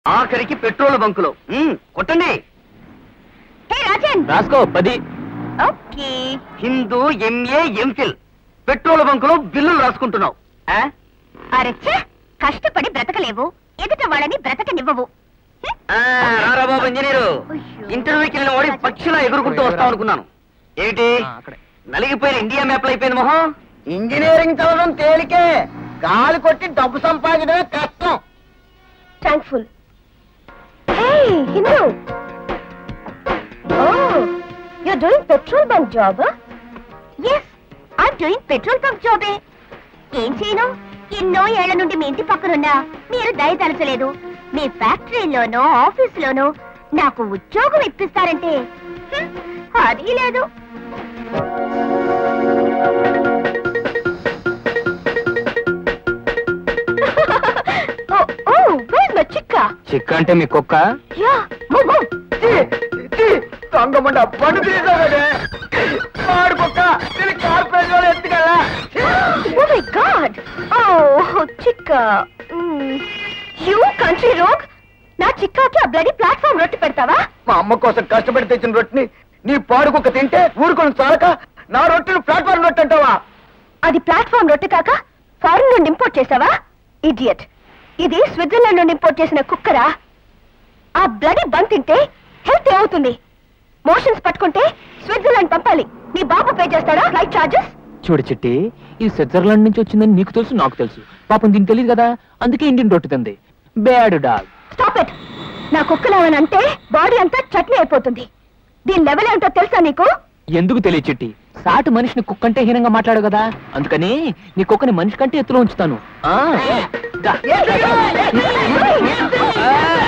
ఆఖరికి పెట్రోల్ బంకులో మ్మ్, కొట్టండి హే రాజన్ రాసుకో పది okay Hindu MA MPhil petrol బంకులో బిల్లులు రాసుకుంటున్నావు ఆ? అరచ్చా కష్టపడి బ్రతకలేవు ఎదుట వాళ్ళని బ్రతకనివ్వవు హ్మ్. ఆ, రారా బాబు ఇంజనీరు అయ్యో. ఇంటర్వ్యూకి వెళ్ళిన వాడి పక్షిలా ఎగురుకుంటూ వస్తాం అనుకున్నాను ఏమిటి ఆ, అక్కడే. నలిగిపోయిన ఇండియా మ్యాప్ అయిపోయింది మొహం ఇంజనీరింగ్ చదవడం తేలికే గాలి కొట్టి డబ్బు సంపాదించడమే కష్టం thankful hey Hindu oh you doing petrol bunk job yes I doing petrol bunk జాబే ఏం చేయను ఎన్నో ఏళ్ల నుండి మీ ఇంటి పక్కనున్నా మీరు దయతలచలేదు మీ ఫ్యాక్టరీలోనో ఆఫీసులోనో నాకు ఉద్యోగం ఇప్పిస్తారంటే హ్మ్, అది లేదు ఓ ఓ వేర్ మై చిక్కా చిక్క అంటే మీ కుక్క యా మో దొంగమంట బండి తీసాడే వాడుకొక్క నేను కార్పొరేట్ వాళ్ళు ఎత్తుకెళ్ళా Oh my god! Oh, Chikka you country rogue నా చిక్కాకి ఆ బ్లడీ ప్లాట్ఫామ్ రొట్టె పెడతావా మా అమ్మ కోసం కష్టపడి తెచ్చిన రొట్టిని నీ పాడుకొక్క తింటే ఊరుకొని చాలక నా రొట్టెను ప్లాట్ఫామ్ రొట్టె అంటావా అది ప్లాట్ఫామ్ రొట్టె కాక ఫారిన్ నుండి ఇంపోర్ట్ చేసావా ఇడియట్ ఇది స్విట్జర్లాండ్ నుండి ఇంపోర్ట్ చేసిన కుక్కరా ఆ బ్లడీ బంక్ తింటే హెల్త్ ఏమవుతుంది మోషన్స్ పట్టుకుంటే స్విట్జర్లాండ్ పంపాలి నీ బాబు పే చేస్తాడా ఫ్లైట్ చార్జెస్ చూడు చిట్టి ఇది స్విట్జర్లాండ్ నుంచి వచ్చిందని నీకు తెలుసు నాకు తెలుసు పాపం దీనికి తెలియదు కదా అందుకే ఇండియన్ రొట్టుతుంది బ్యాడ్ డాగ్ స్టాప్ ఇట్ నా కుక్కలేమని అంటే బాడీ అంతా చట్నీ అయిపోతుంది దీని లెవెల్ ఏంటో తెలుసా నీకు ఎందుకు తెలియదు చిట్టి సాటి మనిషిని కుక్కంటే హీనంగా మాట్లాడు కదా అందుకని నీ కుక్కని మనిషి కంటే ఎత్తులో ఉంచుతాను ఆ, దా. ఆ,